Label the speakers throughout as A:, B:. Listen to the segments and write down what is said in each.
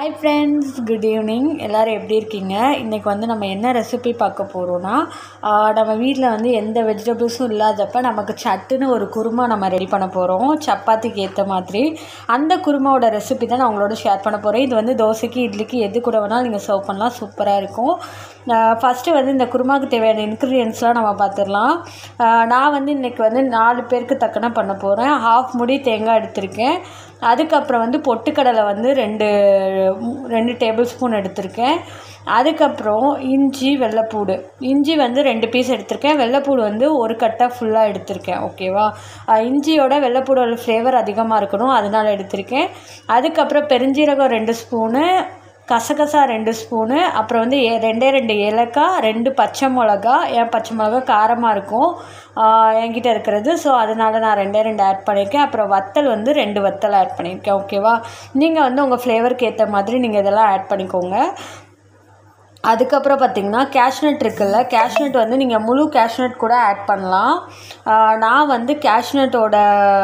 A: hi friends good evening எல்லோரும் எப்படி இருக்கீங்க இன்றைக்கி வந்து நம்ம என்ன ரெசிபி பார்க்க போகிறோன்னா நம்ம வீட்டில் வந்து எந்த வெஜிடபிள்ஸும் இல்லாதப்ப நமக்கு சட்டுன்னு ஒரு குருமா நம்ம ரெடி பண்ண போகிறோம் சப்பாத்திக்கு ஏற்ற மாதிரி அந்த குருமாவோட ரெசிபி தான் நான் உங்களோட ஷேர் பண்ண போகிறேன் இது வந்து தோசைக்கு இட்லிக்கு எது கூட வேணாலும் நீங்கள் சர்வ் பண்ணலாம் சூப்பராக இருக்கும் ஃபஸ்ட்டு வந்து இந்த குருமாவுக்கு தேவையான இன்க்ரீடியன்ஸ்லாம் நம்ம பார்த்துடலாம் நான் வந்து இன்றைக்கி வந்து நாலு பேருக்கு தக்கன பண்ண போகிறேன் ஹாஃப் முடி தேங்காய் எடுத்திருக்கேன் அதுக்கப்புறம் வந்து பொட்டுக்கடலை வந்து ரெண்டு ரெண்டு டேபிள் ஸ்பூன் எடுத்திருக்கேன் அதுக்கப்புறம் இஞ்சி வெள்ளைப்பூடு இஞ்சி வந்து ரெண்டு பீஸ் எடுத்திருக்கேன் வெள்ளைப்பூடு வந்து ஒரு கட்டாக ஃபுல்லாக எடுத்திருக்கேன் ஓகேவா இஞ்சியோட வெள்ளைப்பூடோட ஃப்ளேவர் அதிகமாக இருக்கணும் அதனால் எடுத்திருக்கேன் அதுக்கப்புறம் பெருஞ்சீரகம் ரெண்டு ஸ்பூனு கசகசா ரெண்டு ஸ்பூனு அப்புறம் வந்து ஏ ரெண்டே ரெண்டு ஏலக்காய் ரெண்டு பச்சை மிளகா ஏன் பச்சை மிளகா காரமாக இருக்கும் என்கிட்ட இருக்கிறது ஸோ அதனால் நான் ரெண்டே ரெண்டு ஆட் பண்ணியிருக்கேன் அப்புறம் வத்தல் வந்து ரெண்டு வத்தல் ஆட் பண்ணியிருக்கேன் ஓகேவா நீங்கள் வந்து உங்கள் ஃப்ளேவருக்கு ஏற்ற மாதிரி நீங்கள் இதெல்லாம் ஆட் பண்ணிக்கோங்க அதுக்கப்புறம் பார்த்திங்கன்னா கேஷ்நட் இருக்குல்ல கேஷ்நட் வந்து நீங்கள் முழு கேஷ்நட் கூட ஆட் பண்ணலாம் நான் வந்து கேஷ்நட்டோட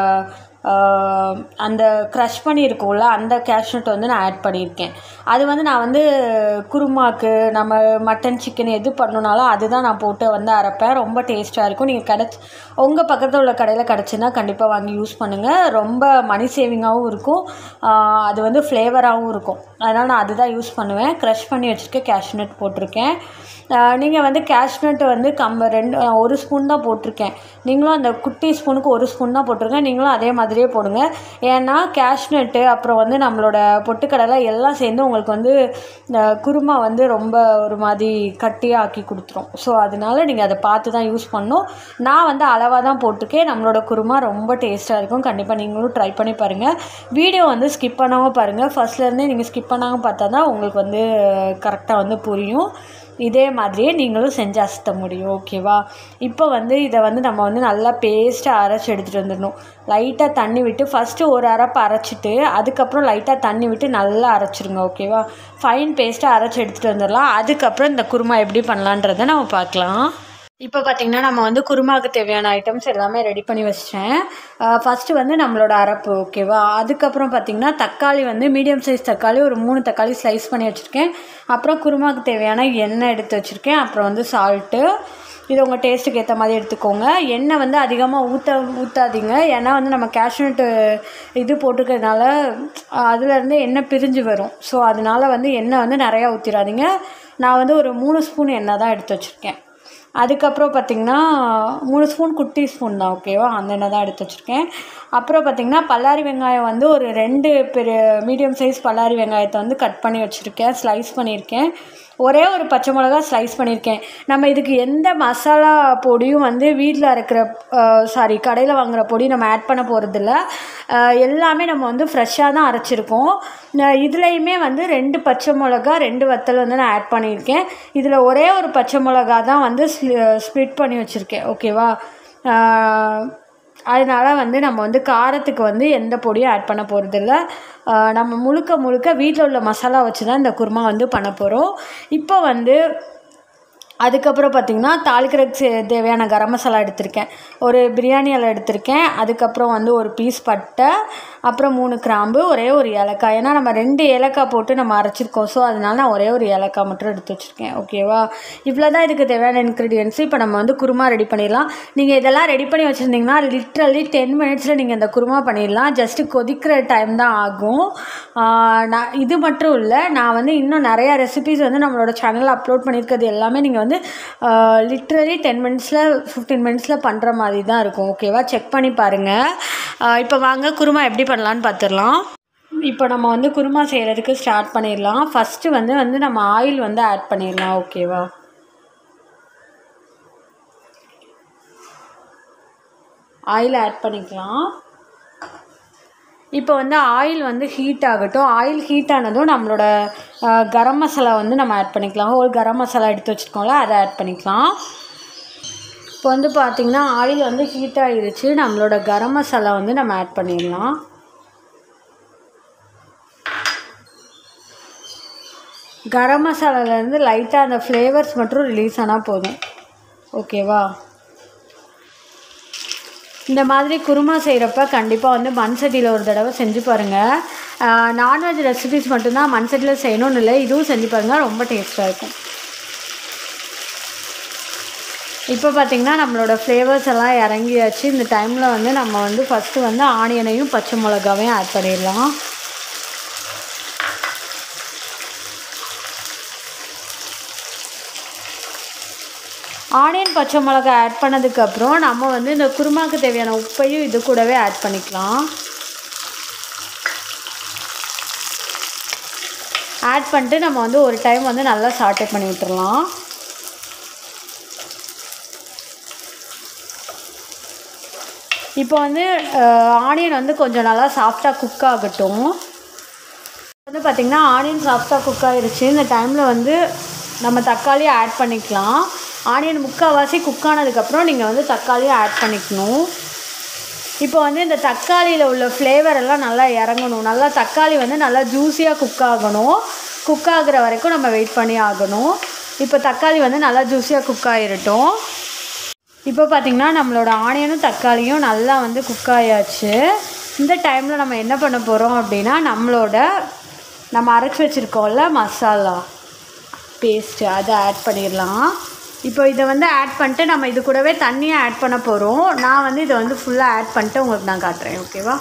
A: அந்த க்ரஷ் பண்ணியிருக்கோம்ல அந்த கேஷ்நட் வந்து நான் ஆட் பண்ணியிருக்கேன் அது வந்து நான் வந்து குருமாக்கு நம்ம மட்டன் சிக்கன் எது பண்ணணுனாலும் அதுதான் நான் போட்டு வந்து அரைப்பேன் ரொம்ப டேஸ்ட்டாக இருக்கும் நீங்கள் கிடச்சி உங்கள் பக்கத்தில் உள்ள கடையில் கிடச்சின்னா கண்டிப்பாக வாங்கி யூஸ் பண்ணுங்கள் ரொம்ப மணி சேவிங்காகவும் இருக்கும் அது வந்து ஃப்ளேவராகவும் இருக்கும் அதனால் நான் அதுதான் யூஸ் பண்ணுவேன் க்ரஷ் பண்ணி வச்சுருக்கேன் கேஷ்நட் போட்டிருக்கேன் நீங்கள் வந்து கேஷ்நட் வந்து கம்ப ரெண்டு ஒரு ஸ்பூன் தான் போட்டிருக்கேன் நீங்களும் அந்த குட்டி ஸ்பூனுக்கு ஒரு ஸ்பூன் தான் போட்டிருக்கேன் நீங்களும் அதே மாதிரியே போடுங்க ஏன்னா கேஷ்நட்டு அப்புறம் வந்து நம்மளோட பொட்டுக்கடலை எல்லாம் சேர்ந்து உங்களுக்கு வந்து குருமா வந்து ரொம்ப ஒரு மாதிரி கட்டியாக ஆக்கி கொடுத்துரும் ஸோ அதனால நீங்கள் அதை பார்த்து தான் யூஸ் பண்ணணும் நான் வந்து அளவாக தான் போட்டிருக்கேன் நம்மளோட குருமா ரொம்ப டேஸ்ட்டாக இருக்கும் கண்டிப்பாக நீங்களும் ட்ரை பண்ணி பாருங்கள் வீடியோ வந்து ஸ்கிப் பண்ணாமல் பாருங்கள் ஃபஸ்ட்லேருந்தே நீங்கள் ஸ்கிப் பண்ணாமல் பார்த்தா தான் உங்களுக்கு வந்து கரெக்டாக வந்து புரியும் இதே மாதிரியே நீங்களும் செஞ்சு அசத்த முடியும் ஓகேவா இப்போ வந்து இதை வந்து நம்ம வந்து நல்லா பேஸ்ட்டாக அரைச்சி எடுத்துகிட்டு வந்துடணும் லைட்டாக தண்ணி விட்டு ஃபஸ்ட்டு ஒரு அரைப்பு அரைச்சிட்டு அதுக்கப்புறம் லைட்டாக தண்ணி விட்டு நல்லா அரைச்சிருங்க ஓகேவா ஃபைன் பேஸ்ட்டாக அரைச்சி எடுத்துகிட்டு வந்துடலாம் அதுக்கப்புறம் இந்த குருமா எப்படி பண்ணலான்றதை நம்ம பார்க்கலாம் இப்போ பார்த்திங்கன்னா நம்ம வந்து குருமாவுக்கு தேவையான ஐட்டம்ஸ் எல்லாமே ரெடி பண்ணி வச்சிட்டேன் ஃபஸ்ட்டு வந்து நம்மளோட அரப்பு ஓகேவா அதுக்கப்புறம் பார்த்திங்கன்னா தக்காளி வந்து மீடியம் சைஸ் தக்காளி ஒரு மூணு தக்காளி ஸ்லைஸ் பண்ணி வச்சுருக்கேன் அப்புறம் குருமாவுக்கு தேவையான எண்ணெய் எடுத்து வச்சுருக்கேன் அப்புறம் வந்து சால்ட்டு இது உங்கள் டேஸ்ட்டுக்கு ஏற்ற மாதிரி எடுத்துக்கோங்க எண்ணெய் வந்து அதிகமாக ஊற்ற ஊற்றாதீங்க ஏன்னா வந்து நம்ம கேஷ்நட்டு இது போட்டுக்கிறதுனால அதுலேருந்து எண்ணெய் பிரிஞ்சு வரும் ஸோ அதனால் வந்து எண்ணெய் வந்து நிறையா ஊற்றிடாதீங்க நான் வந்து ஒரு மூணு ஸ்பூன் எண்ணெய் தான் எடுத்து வச்சுருக்கேன் அதுக்கப்புறம் பார்த்திங்கன்னா மூணு ஸ்பூன் குட்டி ஸ்பூன் தான் ஓகேவா அந்த எண்ணெய் தான் எடுத்து வச்சுருக்கேன் அப்புறம் பார்த்திங்கன்னா பல்லாரி வெங்காயம் வந்து ஒரு ரெண்டு பெரிய மீடியம் சைஸ் பல்லாரி வெங்காயத்தை வந்து கட் பண்ணி வச்சுருக்கேன் ஸ்லைஸ் பண்ணியிருக்கேன் ஒரே ஒரு பச்சை மிளகா ஸ்லைஸ் பண்ணியிருக்கேன் நம்ம இதுக்கு எந்த மசாலா பொடியும் வந்து வீட்டில் அரைக்கிற சாரி கடையில் வாங்குகிற பொடி நம்ம ஆட் பண்ண போகிறதில்ல எல்லாமே நம்ம வந்து ஃப்ரெஷ்ஷாக தான் அரைச்சிருக்கோம் இதுலேயுமே வந்து ரெண்டு பச்சை மிளகா ரெண்டு வத்தல் வந்து நான் ஆட் பண்ணியிருக்கேன் இதில் ஒரே ஒரு பச்சை மிளகா தான் வந்து ஸ்ப்ளிட் பண்ணி வச்சுருக்கேன் ஓகேவா அதனால் வந்து நம்ம வந்து காரத்துக்கு வந்து எந்த பொடியும் ஆட் பண்ண போகிறதில்ல நம்ம முழுக்க முழுக்க வீட்டில் உள்ள மசாலா வச்சு தான் இந்த குருமா வந்து பண்ண போகிறோம் இப்போ வந்து அதுக்கப்புறம் பார்த்திங்கன்னா தாளிக்கிறதுக்கு தேவையான கரம் மசாலா எடுத்திருக்கேன் ஒரு பிரியாணி இலை எடுத்திருக்கேன் அதுக்கப்புறம் வந்து ஒரு பீஸ் பட்டை அப்புறம் மூணு கிராம்பு ஒரே ஒரு ஏலக்காய் ஏன்னா நம்ம ரெண்டு ஏலக்காய் போட்டு நம்ம அரைச்சிருக்கோம் ஸோ அதனால நான் ஒரே ஒரு ஏலக்காய் மட்டும் எடுத்து வச்சுருக்கேன் ஓகேவா இவ்வளோ தான் இதுக்கு தேவையான இன்க்ரீடியன்ஸ் இப்போ நம்ம வந்து குருமா ரெடி பண்ணிடலாம் நீங்கள் இதெல்லாம் ரெடி பண்ணி வச்சுருந்தீங்கன்னா லிட்ரலி டென் மினிட்ஸில் நீங்கள் இந்த குருமா பண்ணிடலாம் ஜஸ்ட்டு கொதிக்கிற டைம் தான் ஆகும் நான் இது மட்டும் இல்லை நான் வந்து இன்னும் நிறையா ரெசிபிஸ் வந்து நம்மளோட சேனலில் அப்லோட் பண்ணியிருக்கிறது எல்லாமே நீங்கள் வந்து லிட்ரலி டென் மினிட்ஸில் ஃபிஃப்டீன் மினிட்ஸில் பண்ணுற மாதிரி தான் இருக்கும் ஓகேவா செக் பண்ணி பாருங்கள் இப்போ வாங்க குருமா எப்படி பண்ணலான்னு பார்த்துடலாம் இப்போ நம்ம வந்து குருமா செய்கிறதுக்கு ஸ்டார்ட் பண்ணிடலாம் ஃபஸ்ட்டு வந்து வந்து நம்ம ஆயில் வந்து ஆட் பண்ணிடலாம் ஓகேவா ஆயில் ஆட் பண்ணிக்கலாம் இப்போ வந்து ஆயில் வந்து ஹீட் ஆகட்டும் ஆயில் ஹீட் ஆனதும் நம்மளோட கரம் மசாலா வந்து நம்ம ஆட் பண்ணிக்கலாம் ஒரு கரம் மசாலா எடுத்து வச்சுருக்கோம்ல அதை ஆட் பண்ணிக்கலாம் இப்போ வந்து பார்த்திங்கன்னா ஆயில் வந்து ஹீட் ஆகிடுச்சு நம்மளோட கரம் மசாலா வந்து நம்ம ஆட் பண்ணிடலாம் கரம் மசாலாலேருந்து லைட்டாக அந்த ஃப்ளேவர்ஸ் மட்டும் ரிலீஸ் ஆனால் போதும் ஓகேவா இந்த மாதிரி குருமா செய்கிறப்ப கண்டிப்பாக வந்து மண் சட்டியில் ஒரு தடவை செஞ்சு பாருங்கள் நான்வெஜ் ரெசிபிஸ் மட்டும்தான் மண் சட்டியில் செய்யணும்னு இல்லை இதுவும் செஞ்சு பாருங்கள் ரொம்ப டேஸ்ட்டாக இருக்கும் இப்போ பார்த்திங்கன்னா நம்மளோட ஃப்ளேவர்ஸ் எல்லாம் இறங்கியாச்சு இந்த டைமில் வந்து நம்ம வந்து ஃபஸ்ட்டு வந்து ஆனியனையும் பச்சை மிளகாவையும் ஆட் பண்ணிடலாம் ஆனியன் பச்சை மிளகாய் ஆட் பண்ணதுக்கப்புறம் நம்ம வந்து இந்த குருமாக்கு தேவையான உப்பையும் இது கூடவே ஆட் பண்ணிக்கலாம் ஆட் பண்ணிட்டு நம்ம வந்து ஒரு டைம் வந்து நல்லா சாட்டை பண்ணி விட்டுறலாம் இப்போ வந்து ஆனியன் வந்து கொஞ்சம் நல்லா சாஃப்டாக குக் ஆகட்டும் வந்து பார்த்திங்கன்னா ஆனியன் சாஃப்டாக குக் ஆகிருச்சு இந்த டைமில் வந்து நம்ம தக்காளியை ஆட் பண்ணிக்கலாம் ஆனியன் முக்கால்வாசி குக் ஆனதுக்கப்புறம் நீங்கள் வந்து தக்காளியை ஆட் பண்ணிக்கணும் இப்போ வந்து இந்த தக்காளியில் உள்ள ஃப்ளேவர் எல்லாம் நல்லா இறங்கணும் நல்லா தக்காளி வந்து நல்லா ஜூஸியாக குக் ஆகணும் குக் ஆகுற வரைக்கும் நம்ம வெயிட் பண்ணி ஆகணும் இப்போ தக்காளி வந்து நல்லா ஜூஸியாக குக் ஆகிரட்டும் இப்போ பார்த்திங்கன்னா நம்மளோட ஆனியனும் தக்காளியும் நல்லா வந்து குக் ஆயாச்சு இந்த டைமில் நம்ம என்ன பண்ண போகிறோம் அப்படின்னா நம்மளோட நம்ம அரைச்சி வச்சுருக்கோம்ல மசாலா பேஸ்ட்டு அதை ஆட் பண்ணிடலாம் இப்போ இதை வந்து ஆட் பண்ணிட்டு நம்ம இது கூடவே தண்ணியை ஆட் பண்ண போகிறோம் நான் வந்து இதை வந்து ஃபுல்லாக ஆட் பண்ணிட்டு உங்களுக்கு நான் காட்டுறேன் ஓகேவா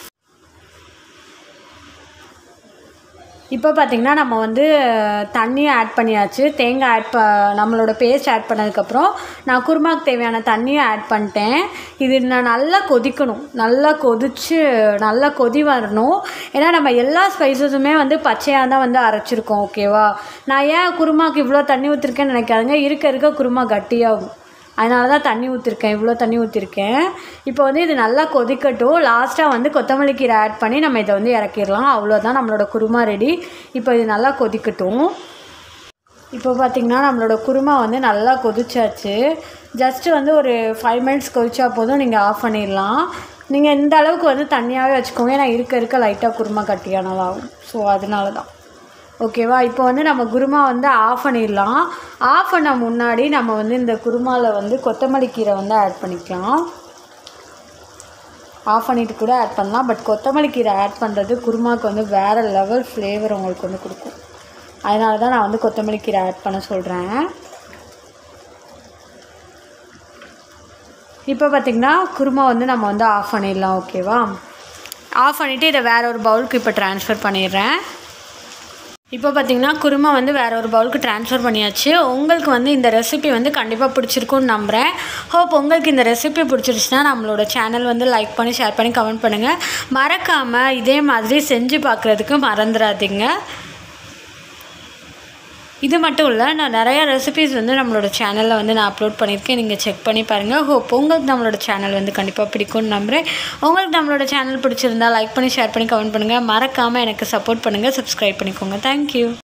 A: இப்போ பார்த்திங்கன்னா நம்ம வந்து தண்ணியை ஆட் பண்ணியாச்சு தேங்காய் ஆட் ப நம்மளோட பேஸ்ட் ஆட் பண்ணதுக்கப்புறம் நான் குருமாக்கு தேவையான தண்ணியை ஆட் பண்ணிட்டேன் இது நான் நல்லா கொதிக்கணும் நல்லா கொதித்து நல்லா கொதி வரணும் ஏன்னா நம்ம எல்லா ஸ்பைசஸுமே வந்து பச்சையாக தான் வந்து அரைச்சிருக்கோம் ஓகேவா நான் ஏன் குருமாக்கு இவ்வளோ தண்ணி ஊற்றிருக்கேன்னு நினைக்காதுங்க இருக்க இருக்க குருமா கட்டியாகும் அதனால தான் தண்ணி ஊற்றிருக்கேன் இவ்வளோ தண்ணி ஊற்றிருக்கேன் இப்போ வந்து இது நல்லா கொதிக்கட்டும் லாஸ்ட்டாக வந்து கொத்தமல்லி கீரை ஆட் பண்ணி நம்ம இதை வந்து இறக்கிடலாம் அவ்வளோதான் நம்மளோட குருமா ரெடி இப்போ இது நல்லா கொதிக்கட்டும் இப்போ பார்த்திங்கன்னா நம்மளோட குருமா வந்து நல்லா கொதிச்சாச்சு ஜஸ்ட்டு வந்து ஒரு ஃபைவ் மினிட்ஸ் கொதிச்சா போதும் நீங்கள் ஆஃப் பண்ணிடலாம் நீங்கள் இந்த அளவுக்கு வந்து தண்ணியாகவே வச்சுக்கோங்க ஏன்னா இருக்க இருக்க லைட்டாக குருமா கட்டியானதாகும் ஸோ அதனால தான் ஓகேவா இப்போ வந்து நம்ம குருமா வந்து ஆஃப் பண்ணிடலாம் ஆஃப் பண்ண முன்னாடி நம்ம வந்து இந்த குருமாவில் வந்து கொத்தமல்லி கீரை வந்து ஆட் பண்ணிக்கலாம் ஆஃப் பண்ணிட்டு கூட ஆட் பண்ணலாம் பட் கொத்தமல்லி கீரை ஆட் பண்ணுறது குருமாவுக்கு வந்து வேறு லெவல் ஃப்ளேவர் உங்களுக்கு வந்து கொடுக்கும் அதனால தான் நான் வந்து கொத்தமல்லி கீரை ஆட் பண்ண சொல்கிறேன் இப்போ பார்த்திங்கன்னா குருமா வந்து நம்ம வந்து ஆஃப் பண்ணிடலாம் ஓகேவா ஆஃப் பண்ணிவிட்டு இதை வேற ஒரு பவுலுக்கு இப்போ ட்ரான்ஸ்ஃபர் பண்ணிடுறேன் இப்போ பார்த்தீங்கன்னா குருமா வந்து வேற ஒரு பவுலுக்கு ட்ரான்ஸ்ஃபர் பண்ணியாச்சு உங்களுக்கு வந்து இந்த ரெசிபி வந்து கண்டிப்பாக பிடிச்சிருக்குன்னு நம்புகிறேன் ஹோப் உங்களுக்கு இந்த ரெசிபி பிடிச்சிருச்சுன்னா நம்மளோட சேனல் வந்து லைக் பண்ணி ஷேர் பண்ணி கமெண்ட் பண்ணுங்கள் மறக்காமல் இதே மாதிரி செஞ்சு பார்க்குறதுக்கு மறந்துடாதீங்க இது மட்டும் இல்லை நான் நிறைய ரெசிபிஸ் வந்து நம்மளோட சேனலில் வந்து நான் அப்லோட் பண்ணியிருக்கேன் நீங்கள் செக் பண்ணி பாருங்கள் ஹோப் உங்களுக்கு நம்மளோட சேனல் வந்து கண்டிப்பாக பிடிக்கும்னு நம்புகிறேன் உங்களுக்கு நம்மளோட சேனல் பிடிச்சிருந்தா லைக் பண்ணி ஷேர் பண்ணி கமெண்ட் பண்ணுங்கள் மறக்காமல் எனக்கு சப்போர்ட் பண்ணுங்கள் சப்ஸ்கிரைப் பண்ணிக்கோங்க தேங்க்யூ